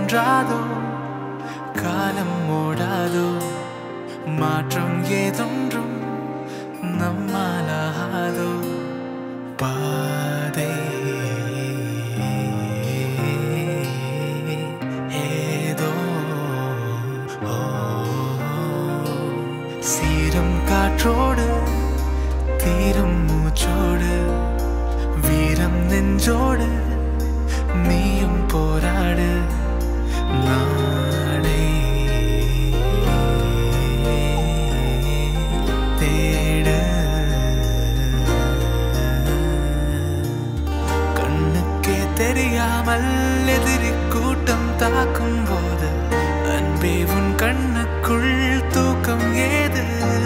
தோன்றாதோ காலம் ஓடாதோ மாற்றம் ஏதொன்றும் நம்மாலாகாதோ பாதை ஏதோ ஓ, சீரும் காற்றோடு தீரும் மூச்சோடு வீரம் நெஞ்சோடு நீயும் போராடு நாளை தேடு கண்ணுக்கே தெரியாமல் எதிரி கூட்டம் தாக்கும் போது அன்பே உன் கண்ணுக்குள் தூக்கம் ஏது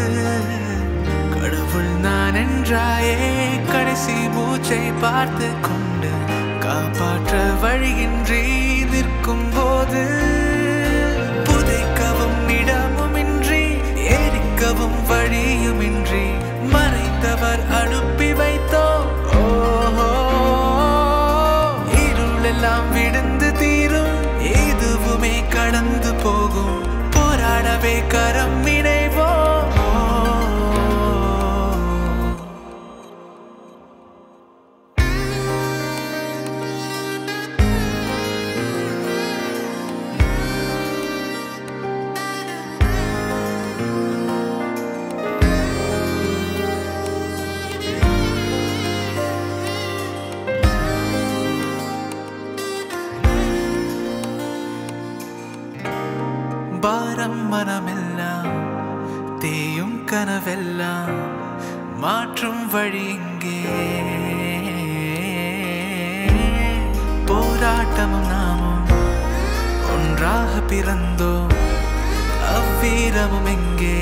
கடவுள் நான் என்றாயே கடைசி மூச்சை பார்த்து கொண்டு காப்பாற்ற வழியின்றி நிற்கும் போது புதைக்கவும் இடமுமின்றி எரிக்கவும் வழியுமின்றி மறைத்தவர் அனுப்பி வைத்தோ ஓஹோ இருளெல்லாம் விடுந்து தீரும் இதுவுமே கடந்து போகும் போராடவே கரம் இணைவோ பாரம் மனமெல்லாம் தேயும் கனவெல்லாம் மாற்றும் வழி இங்கே போராட்டமும் நாமும் ஒன்றாக பிறந்தோம் அவ்வீரமும் எங்கே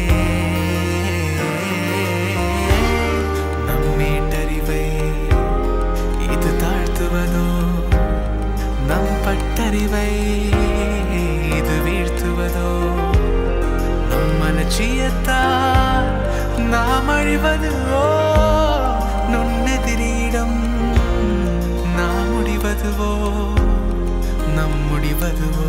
நம் மீண்டறிவை இது தாழ்த்துவதோ நம் பட்டறிவை இது வீழ்த்துவதோ நம் மனச்சியத்தால் நாம் அழிவதுவோ நுண்ணெதிரியிடம் நாம் முடிவதுவோ நம் முடிவதுவோ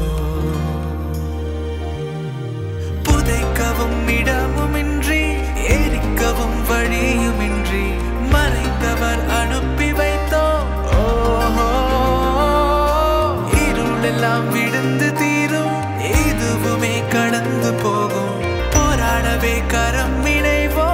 புதைக்கவும் இடமுமின்றி எரிக்கவும் வழியுமின்றி மறைத்தவர் அனுப்பி வைத்தோ ஓஹோ இருளெல்லாம் விடுந்து தீரும் இதுவுமே கடந்து போகும் போராடவே கரம் இணைவோ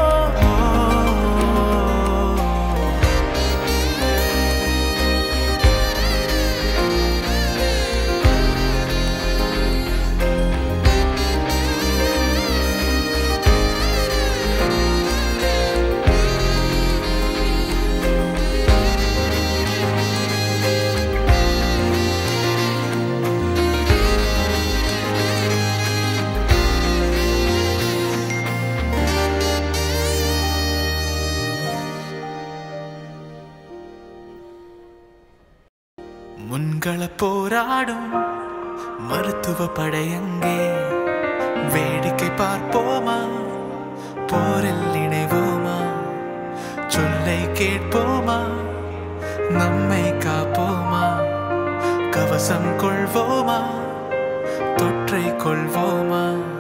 முன்கள போராடும் மருத்துவ படையங்கே வேடிக்கை பார்ப்போமா போரில் இணைவோமா சொல்லை கேட்போமா நம்மை காப்போமா கவசம் கொள்வோமா தொற்றை கொள்வோமா